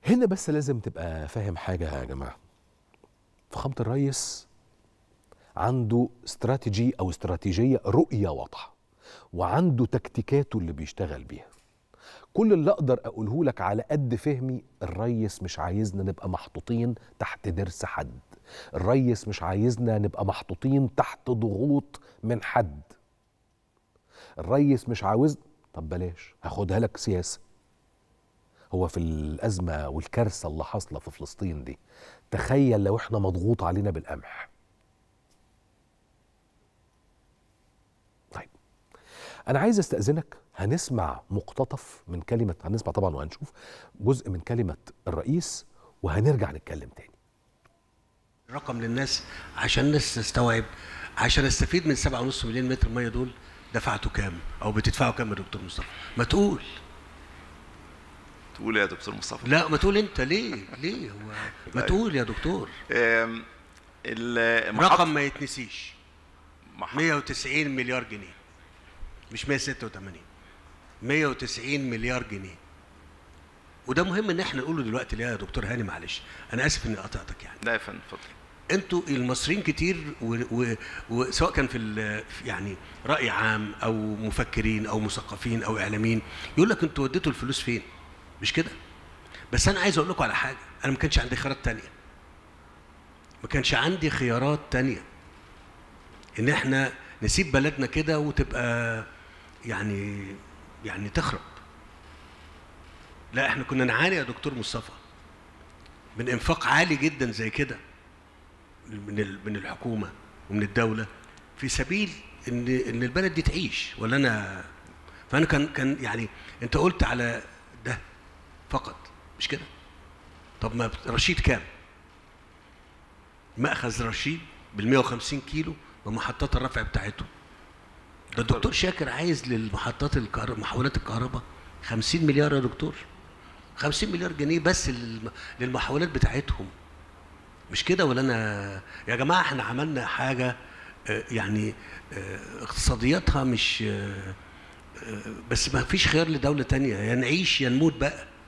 هنا بس لازم تبقى فاهم حاجة يا جماعة فخامة الرئيس عنده استراتيجي أو استراتيجية رؤية واضحة وعنده تكتيكاته اللي بيشتغل بيها كل اللي أقدر أقوله لك على قد فهمي الريس مش عايزنا نبقى محطوطين تحت درس حد الريس مش عايزنا نبقى محطوطين تحت ضغوط من حد الريس مش عاوز طب بلاش هاخدها لك سياسة هو في الأزمة والكارثة اللي حاصلة في فلسطين دي تخيل لو احنا مضغوط علينا بالقمح طيب أنا عايز أستأذنك هنسمع مقتطف من كلمة هنسمع طبعا وهنشوف جزء من كلمة الرئيس وهنرجع نتكلم تاني رقم للناس عشان الناس تستوعب عشان استفيد من 7.5 مليون متر ميه دول دفعتوا كام او بتدفعوا كام يا دكتور مصطفى ما تقول تقول يا دكتور مصطفى لا ما تقول انت ليه ليه هو ما لا. تقول يا دكتور آم، ال- محط- رقم ما يتنسيش محط- 190 مليار جنيه مش 186 190 مليار جنيه وده مهم ان احنا نقوله دلوقتي ليه يا دكتور هاني معلش انا اسف اني قطعتك يعني لا يا فندم اتفضل انتوا المصريين كتير و- و- وسواء كان في ال- في يعني راي عام او مفكرين او مثقفين او اعلاميين يقول لك انتوا وديتوا الفلوس فين مش كده بس انا عايز اقول لكم على حاجه انا ما كانش عندي خيارات تانية ما كانش عندي خيارات تانية ان احنا نسيب بلدنا كده وتبقى يعني يعني تخرب لا احنا كنا نعاني يا دكتور مصطفى من انفاق عالي جدا زي كده من ال- من الحكومه ومن الدوله في سبيل ان ان البلد دي تعيش ولا انا فانا كان كان يعني انت قلت على ده فقط مش كده طب ما رشيد كام مأخذ رشيد بال 150 كيلو بمحطات الرفع بتاعته ده الدكتور شاكر عايز للمحطات الكهرباء محولات الكهرباء 50 مليار يا دكتور 50 مليار جنيه بس للم- للمحولات بتاعتهم مش كده ولا انا يا جماعه احنا عملنا حاجه آه، يعني آه، اقتصادياتها مش آه، آه، بس ما فيش خيار لدوله تانية يا نعيش يا نموت بقى